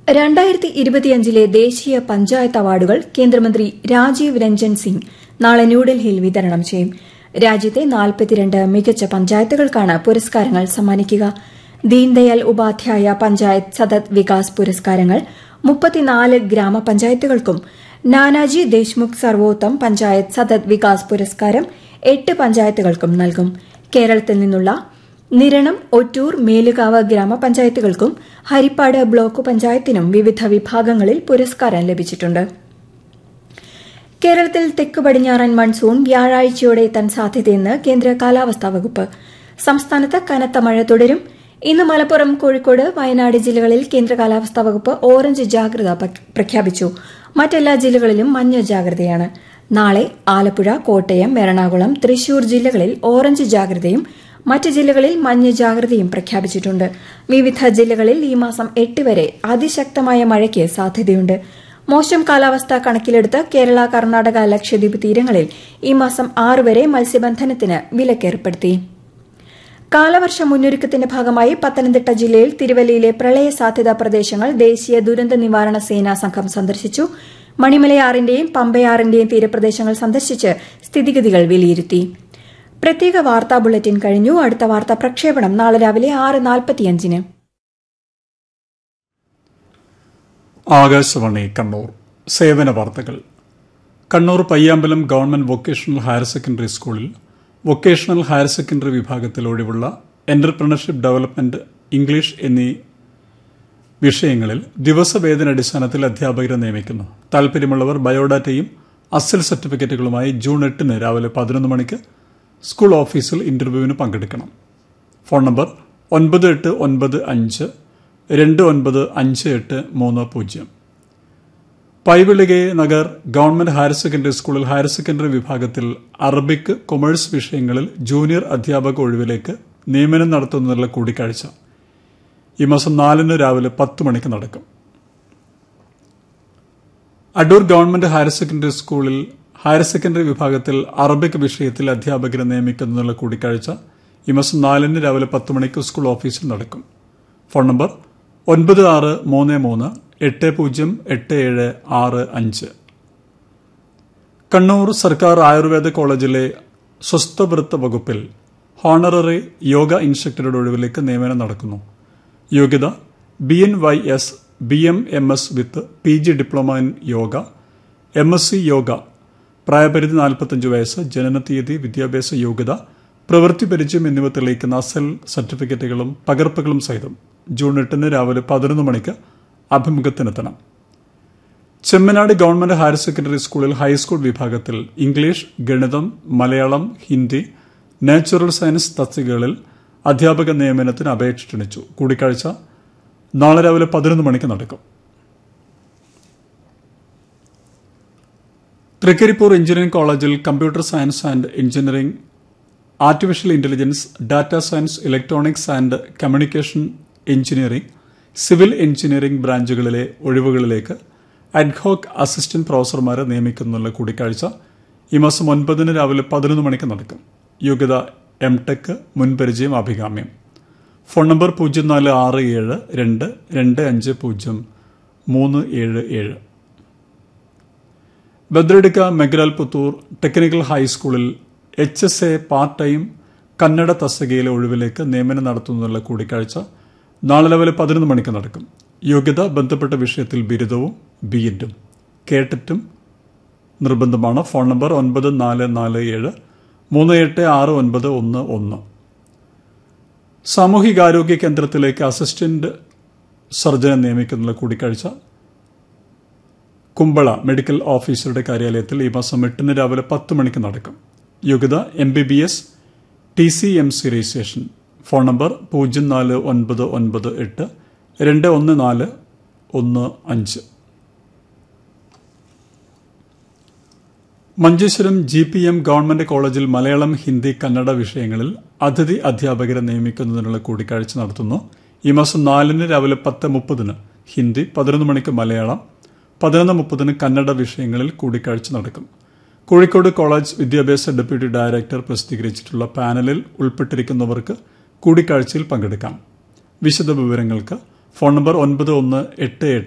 രണ്ടായിരത്തി ഇരുപത്തിയഞ്ചിലെ ദേശീയ പഞ്ചായത്ത് അവാർഡുകൾ കേന്ദ്രമന്ത്രി രാജീവ് രഞ്ജൻ സിംഗ് നാളെ ന്യൂഡൽഹിയിൽ വിതരണം ചെയ്യും രാജ്യത്തെ നാൽപ്പത്തിരണ്ട് മികച്ച പഞ്ചായത്തുകൾക്കാണ് പുരസ്കാരങ്ങൾ സമ്മാനിക്കുക ദീൻദയാൽ ഉപാധ്യായ പഞ്ചായത്ത് സതത് വികാസ് പുരസ്കാരങ്ങൾ മുപ്പത്തിനാല് ഗ്രാമപഞ്ചായത്തുകൾക്കും നാനാജി ദേശ്മുഖ് സർവോത്തം പഞ്ചായത്ത് സതത് വികാസ് പുരസ്കാരം എട്ട് പഞ്ചായത്തുകൾക്കും നൽകും കേരളത്തിൽ നിന്നുള്ള നിരണം ഒറ്റൂർ മേലുകാവ് ഗ്രാമപഞ്ചായത്തുകൾക്കും ഹരിപ്പാട് ബ്ലോക്ക് പഞ്ചായത്തിനും വിവിധ വിഭാഗങ്ങളിൽ പുരസ്കാരം ലഭിച്ചിട്ടുണ്ട് കേരളത്തിൽ തെക്ക് പടിഞ്ഞാറൻ മൺസൂൺ വ്യാഴാഴ്ചയോടെ എത്താൻ സാധ്യതയെന്ന് കേന്ദ്ര കാലാവസ്ഥാ വകുപ്പ് സംസ്ഥാനത്ത് കനത്ത മഴ തുടരും ഇന്ന് മലപ്പുറം കോഴിക്കോട് വയനാട് ജില്ലകളിൽ കേന്ദ്ര കാലാവസ്ഥാ വകുപ്പ് ഓറഞ്ച് ജാഗ്രത പ്രഖ്യാപിച്ചു മറ്റെല്ലാ ജില്ലകളിലും മഞ്ഞ ജാഗ്രതയാണ് നാളെ ആലപ്പുഴ കോട്ടയം എറണാകുളം തൃശൂർ ജില്ലകളിൽ ഓറഞ്ച് ജാഗ്രതയും മറ്റ് ജില്ലകളിൽ മഞ്ഞ ജാഗ്രതയും പ്രഖ്യാപിച്ചിട്ടുണ്ട് വിവിധ ജില്ലകളിൽ ഈ മാസം എട്ട് വരെ അതിശക്തമായ മഴയ്ക്ക് സാധ്യതയുണ്ട് മോശം കാലാവസ്ഥ കണക്കിലെടുത്ത് കേരള കർണാടക ലക്ഷദ്വീപ് തീരങ്ങളിൽ ഈ മാസം ആറ് വരെ മത്സ്യബന്ധനത്തിന് വിലക്കേർപ്പെടുത്തി കാലവർഷ മുന്നൊരുക്കത്തിന്റെ ഭാഗമായി പത്തനംതിട്ട ജില്ലയിൽ തിരുവല്ലയിലെ പ്രളയ സാധ്യതാ പ്രദേശങ്ങൾ ദേശീയ ദുരന്ത നിവാരണ സേനാ സംഘം സന്ദർശിച്ചു മണിമലയാറിന്റെയും പമ്പയാറിന്റെയും തീരപ്രദേശങ്ങൾ സന്ദർശിച്ച് സ്ഥിതിഗതികൾ വിലയിരുത്തി പ്രത്യേക വാർത്താ ബുള്ളറ്റിൻ കഴിഞ്ഞു അടുത്ത വാർത്താ പ്രക്ഷേപണം നാളെ രാവിലെ ആറ് നാൽപ്പത്തിയഞ്ചിന് ആകാശവാണി കണ്ണൂർ സേവന വാർത്തകൾ Kannur Payyambalam government vocational higher secondary സ്കൂളിൽ വൊക്കേഷണൽ ഹയർ സെക്കൻഡറി വിഭാഗത്തിൽ ഒഴിവുള്ള എന്റർപ്രണർഷിപ്പ് ഡെവലപ്മെന്റ് ഇംഗ്ലീഷ് എന്നീ വിഷയങ്ങളിൽ ദിവസവേതന അടിസ്ഥാനത്തിൽ അധ്യാപകരെ നിയമിക്കുന്നു താൽപര്യമുള്ളവർ ബയോഡാറ്റയും അസൽ സർട്ടിഫിക്കറ്റുകളുമായി ജൂൺ എട്ടിന് രാവിലെ പതിനൊന്ന് മണിക്ക് സ്കൂൾ ഓഫീസിൽ ഇന്റർവ്യൂവിന് പങ്കെടുക്കണം ഫോൺ നമ്പർ ഒൻപത് എട്ട് ഒൻപത് അഞ്ച് രണ്ട് ഒൻപത് അഞ്ച് എട്ട് മൂന്ന് പൂജ്യം Paivalike Nagar government higher secondary സ്കൂളിൽ ഹയർ സെക്കൻഡറി വിഭാഗത്തിൽ അറബിക് കൊമേഴ്സ് വിഷയങ്ങളിൽ ജൂനിയർ അധ്യാപക ഒഴിവിലേക്ക് നിയമനം നടത്തുന്നതിനുള്ള കൂടിക്കാഴ്ച ഈ മാസം നാലിന് രാവിലെ പത്ത് മണിക്ക് നടക്കും അടൂർ ഗവൺമെന്റ് ഹയർ സെക്കൻഡറി സ്കൂളിൽ ഹയർ സെക്കൻഡറി വിഭാഗത്തിൽ അറബിക് വിഷയത്തിൽ അധ്യാപകരെ നിയമിക്കുന്നതിനുള്ള കൂടിക്കാഴ്ച ഈ മാസം നാലിന് രാവിലെ പത്ത് മണിക്ക് സ്കൂൾ ഓഫീസിൽ നടക്കും ഫോൺ നമ്പർ ഒൻപത് ആറ് മൂന്ന് മൂന്ന് എട്ട് പൂജ്യം എട്ട് ഏഴ് ആറ് അഞ്ച് കണ്ണൂർ സർക്കാർ ആയുർവേദ കോളേജിലെ സ്വസ്ഥവൃത്ത വകുപ്പിൽ ഹോണററി യോഗ ഇൻസ്ട്രക്ടറുടെ ഒഴിവിലേക്ക് നിയമനം നടക്കുന്നു യോഗ്യത B N Y S B M M S with P G diploma in yoga M S C yoga പ്രായപരിധി നാൽപ്പത്തഞ്ച് വയസ്സ് ജനനതീയതി വിദ്യാഭ്യാസ യോഗ്യത പ്രവൃത്തി പരിചയം എന്നിവ തെളിയിക്കുന്ന അസൽ സർട്ടിഫിക്കറ്റുകളും പകർപ്പുകളും സഹിതം ജൂൺ എട്ടിന് രാവിലെ പതിനൊന്ന് മണിക്ക് അഭിമുഖത്തിനെത്തണം ചെമ്മനാട് ഗവൺമെന്റ് ഹയർ സെക്കൻഡറി സ്കൂളിൽ ഹൈസ്കൂൾ വിഭാഗത്തിൽ ഇംഗ്ലീഷ് ഗണിതം മലയാളം ഹിന്ദി നാച്ചുറൽ സയൻസ് തസ്തികകളിൽ അധ്യാപക നിയമനത്തിന് അപേക്ഷ ക്ഷണിച്ചു കൂടിക്കാഴ്ച നാളെ രാവിലെ പതിനൊന്ന് മണിക്ക് നടക്കും തൃക്കരിപ്പൂർ എഞ്ചിനീയറിംഗ് കോളേജിൽ computer science and engineering artificial intelligence data science electronics and communication engineering civil engineering ബ്രാഞ്ചുകളിലെ ഒഴിവുകളിലേക്ക് അഡ്ഹോക് അസിസ്റ്റന്റ് പ്രൊഫസർമാരെ നിയമിക്കുന്നതിനുള്ള കൂടിക്കാഴ്ച ഈ മാസം ഒൻപതിന് രാവിലെ പതിനൊന്ന് മണിക്ക് നടക്കും യോഗ്യത എം ടെക് മുൻപരിചയം അഭികാമ്യം ഫോൺ നമ്പർ പൂജ്യം നാല് ആറ് ഏഴ് രണ്ട് രണ്ട് അഞ്ച് പൂജ്യം മൂന്ന് ഏഴ് ഏഴ് ബദ്രഡിക്ക മെഗ്രാൽ പുത്തൂർ ടെക്നിക്കൽ ഹൈസ്കൂളിൽ H S A part time Kannada തസ്തികയിലെ ഒഴിവിലേക്ക് നിയമനം നടത്തുന്നതിനുള്ള കൂടിക്കാഴ്ച നാളെ രാവിലെ പതിനൊന്ന് മണിക്ക് നടക്കും യോഗ്യത ബന്ധപ്പെട്ട വിഷയത്തിൽ ബിരുദവും ബി എഡും കേട്ടിട്ടും നിർബന്ധമാണ് ഫോൺ നമ്പർ ഒൻപത് നാല് നാല് ഏഴ് മൂന്ന് എട്ട് ആറ് ഒൻപത് ഒന്ന് ഒന്ന് സാമൂഹികാരോഗ്യ കേന്ദ്രത്തിലേക്ക് അസിസ്റ്റന്റ് സർജനെ നിയമിക്കുന്നതിനുള്ള കൂടിക്കാഴ്ച കുമ്പള മെഡിക്കൽ ഓഫീസറുടെ കാര്യാലയത്തിൽ ഈ മാസം എട്ടിന് രാവിലെ പത്ത് മണിക്ക് നടക്കും യോഗ്യത M B B S T C M C registration phone number പൂജ്യം നാല് ഒൻപത് ഒൻപത് എട്ട് രണ്ട് ഒന്ന് നാല് ഒന്ന് അഞ്ച് Manjeshwaram G P M government കോളേജിൽ മലയാളം ഹിന്ദി കന്നഡ വിഷയങ്ങളിൽ അതിഥി അധ്യാപകരെ നിയമിക്കുന്നതിനുള്ള കൂടിക്കാഴ്ച നടത്തുന്നു ഈ മാസം നാലിന് രാവിലെ പത്ത് മുപ്പതിന് ഹിന്ദി പതിനൊന്ന് മണിക്ക് മലയാളം പതിനൊന്ന് മുപ്പതിന് കന്നഡ വിഷയങ്ങളിൽ കൂടിക്കാഴ്ച നടക്കും കോഴിക്കോട് കോളേജ് വിദ്യാഭ്യാസ ഡെപ്യൂട്ടി ഡയറക്ടർ പ്രസിദ്ധീകരിച്ചിട്ടുള്ള പാനലിൽ ഉൾപ്പെട്ടിരിക്കുന്നവർക്ക് കൂടിക്കാഴ്ചയിൽ പങ്കെടുക്കാം വിശദ വിവരങ്ങൾക്ക് ഫോൺ നമ്പർ ഒൻപത് ഒന്ന് എട്ട് എട്ട്